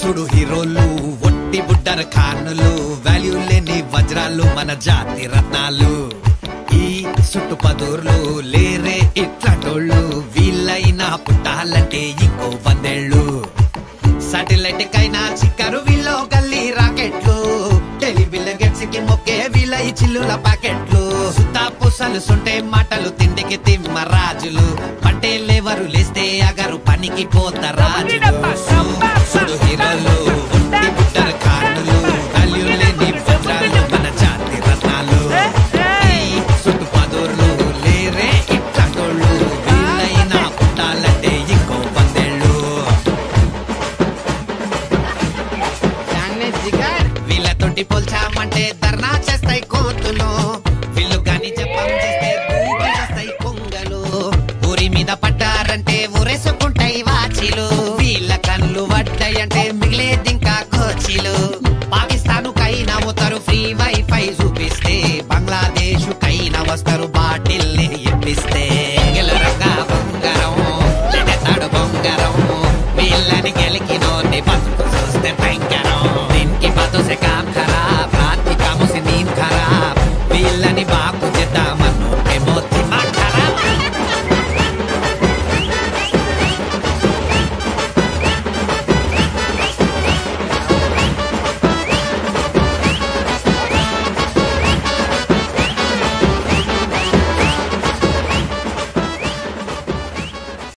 సుడు హీరోలు ఒట్టి బుడ్డర ఖానులు వాల్యూ లేని వజ్రాలు మన జాతి రత్నాలు ఈ సుట్టు పదూర్లు లేరే ఇట్లాంటోళ్ళు వీళ్ళైనా పుట్టాలంటే ఇంకో వందేళ్ళు సాటిలైట్ కైనా చిక్కరు వీళ్ళు గల్లీ రాకెట్లు టెలివిజన్ గెట్స్ కి మొక్కే వీళ్ళ ఈ చిల్లుల పాకెట్లు సుత్తా పూసలు సుంటే మాటలు తిండికి తిమ్మ రాజులు పట్టేలేవరు లేస్తే అగరు పనికి పోత రాజులు సుడు హీరోలు